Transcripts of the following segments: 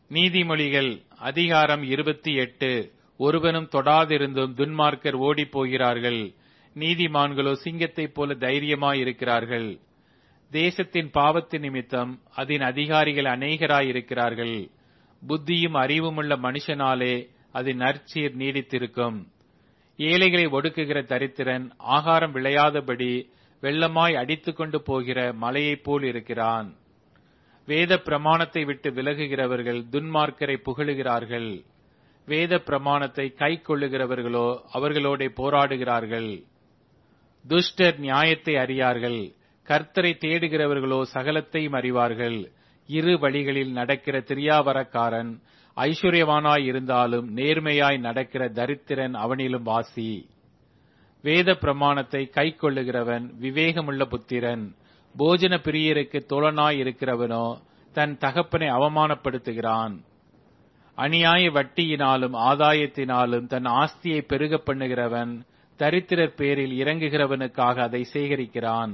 நீதிமொழிகள் அதிகாரம் இருபத்தி எட்டு ஒருவனும் தொடாதிருந்தும் துன்மார்க்கர் ஓடிப் போகிறார்கள் நீதிமான்களோ சிங்கத்தைப் போல தைரியமாயிருக்கிறார்கள் தேசத்தின் பாவத்து நிமித்தம் அதன் அதிகாரிகள் அநேகராயிருக்கிறார்கள் புத்தியும் அறிவுமுள்ள மனுஷனாலே அதன் நற்சீர் நீடித்திருக்கும் ஏழைகளை ஒடுக்குகிற தரித்திரன் ஆகாரம் விளையாதபடி வெள்ளமாய் அடித்துக்கொண்டு போகிற மலையைப் போல் இருக்கிறான் வேத பிரமாணத்தை விட்டு விலகுகிறவர்கள் துன்மார்க்கரை புகழுகிறார்கள் வேத பிரமாணத்தை கை கொள்ளுகிறவர்களோ அவர்களோட போராடுகிறார்கள் துஷ்டர் நியாயத்தை அறியார்கள் கர்த்தரை தேடுகிறவர்களோ சகலத்தையும் அறிவார்கள் இரு வழிகளில் நடக்கிற திரியாவரக்காரன் ஐஸ்வர்யவானாய் இருந்தாலும் நேர்மையாய் நடக்கிற தரித்திரன் அவனிலும் வாசி வேத பிரமாணத்தை கை கொள்ளுகிறவன் விவேகமுள்ள புத்திரன் போஜன பிரியருக்கு தோழனாய் இருக்கிறவனோ தன் தகப்பனை அவமானப்படுத்துகிறான் அநியாய வட்டியினாலும் ஆதாயத்தினாலும் தன் ஆஸ்தியை பெருக பண்ணுகிறவன் தரித்திரர் பேரில் இறங்குகிறவனுக்காக அதை சேகரிக்கிறான்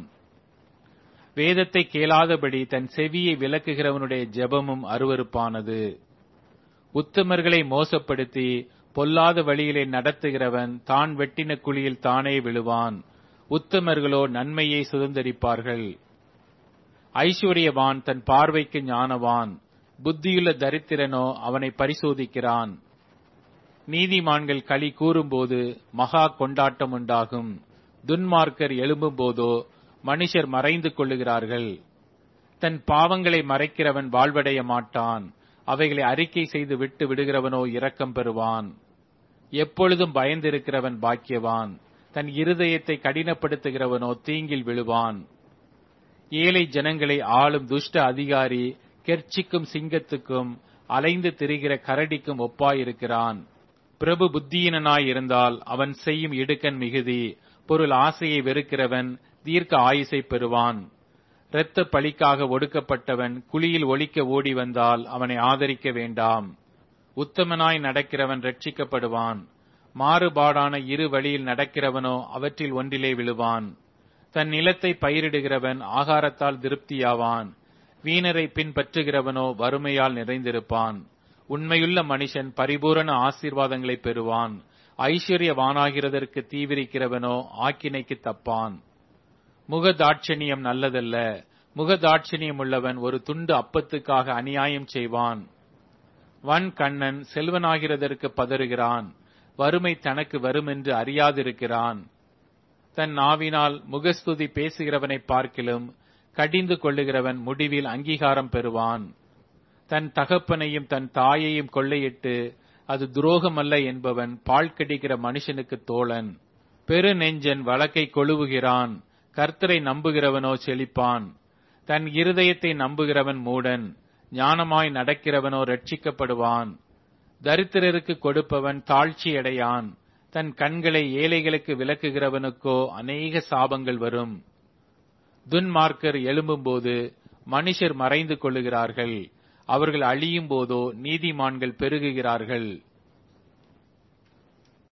வேதத்தை கேளாதபடி தன் செவியை விலக்குகிறவனுடைய ஜெபமும் அருவருப்பானது உத்தமர்களை மோசப்படுத்தி பொல்லாத வழியிலே நடத்துகிறவன் தான் வெட்டின குழியில் தானே விழுவான் உத்தமர்களோ நன்மையை சுதந்திரிப்பார்கள் ஐஸ்வர்யவான் தன் பார்வைக்கு ஞானவான் புத்தியுள்ள தரித்திரனோ அவனை பரிசோதிக்கிறான் நீதிமான்கள் களி கூறும்போது மகா கொண்டாட்டம் உண்டாகும் துன்மார்க்கர் எழும்பும் போதோ மனுஷர் மறைந்து கொள்ளுகிறார்கள் தன் பாவங்களை மறைக்கிறவன் வாழ்வடைய மாட்டான் அவைகளை அறிக்கை செய்து விட்டு விடுகிறவனோ இரக்கம் பெறுவான் எப்பொழுதும் பயந்திருக்கிறவன் பாக்கியவான் தன் இருதயத்தை கடினப்படுத்துகிறவனோ தீங்கில் விழுவான் ஏழை ஜனங்களை ஆளும் துஷ்ட அதிகாரி கெர்ச்சிக்கும் சிங்கத்துக்கும் அலைந்து திரிகிற கரடிக்கும் ஒப்பாயிருக்கிறான் பிரபு புத்தியினனாய் இருந்தால் அவன் செய்யும் இடுக்கன் மிகுதி பொருள் ஆசையை வெறுக்கிறவன் தீர்க்க ஆயுசை பெறுவான் இரத்த பழிக்காக ஒடுக்கப்பட்டவன் குழியில் ஒழிக்க ஓடி வந்தால் அவனை ஆதரிக்க வேண்டாம் உத்தமனாய் நடக்கிறவன் ரட்சிக்கப்படுவான் மாறுபாடான இரு வழியில் நடக்கிறவனோ அவற்றில் ஒன்றிலே விழுவான் தன் நிலத்தை பயிரிடுகிறவன் ஆகாரத்தால் திருப்தியாவான் வீணரை பின்பற்றுகிறவனோ வறுமையால் நிறைந்திருப்பான் உண்மையுள்ள மனுஷன் பரிபூரண ஆசீர்வாதங்களை பெறுவான் ஐஸ்வர்யவானாகிறதற்கு தீவிரிக்கிறவனோ ஆக்கினைக்கு தப்பான் முகதாட்சணியம் நல்லதல்ல முகதாட்சணியம் உள்ளவன் ஒரு துண்டு அப்பத்துக்காக அநியாயம் செய்வான் வன் கண்ணன் செல்வனாகிறதற்கு பதறுகிறான் வறுமை தனக்கு வரும் என்று அறியாதிருக்கிறான் தன் நாவினால் முகஸ்துதி பேசுகிறவனை பார்க்கிலும் கடிந்து கொள்ளுகிறவன் முடிவில் அங்கீகாரம் பெறுவான் தன் தகப்பனையும் தன் தாயையும் கொள்ளையிட்டு அது துரோகமல்ல என்பவன் பால் கடிக்கிற மனுஷனுக்கு தோழன் பெரு நெஞ்சன் வழக்கை கொழுவுகிறான் கர்த்தரை நம்புகிறவனோ செழிப்பான் தன் இருதயத்தை நம்புகிறவன் மூடன் ஞானமாய் நடக்கிறவனோ ரட்சிக்கப்படுவான் தரித்திரருக்கு கொடுப்பவன் தாழ்ச்சியடையான் தன் கண்களை ஏழைகளுக்கு விளக்குகிறவனுக்கோ அநேக சாபங்கள் வரும் துன்மார்க்கர் எழும்பும்போது மனுஷர் மறைந்து கொள்ளுகிறார்கள் அவர்கள் அழியும் போதோ நீதிமான்கள் பெருகுகிறார்கள்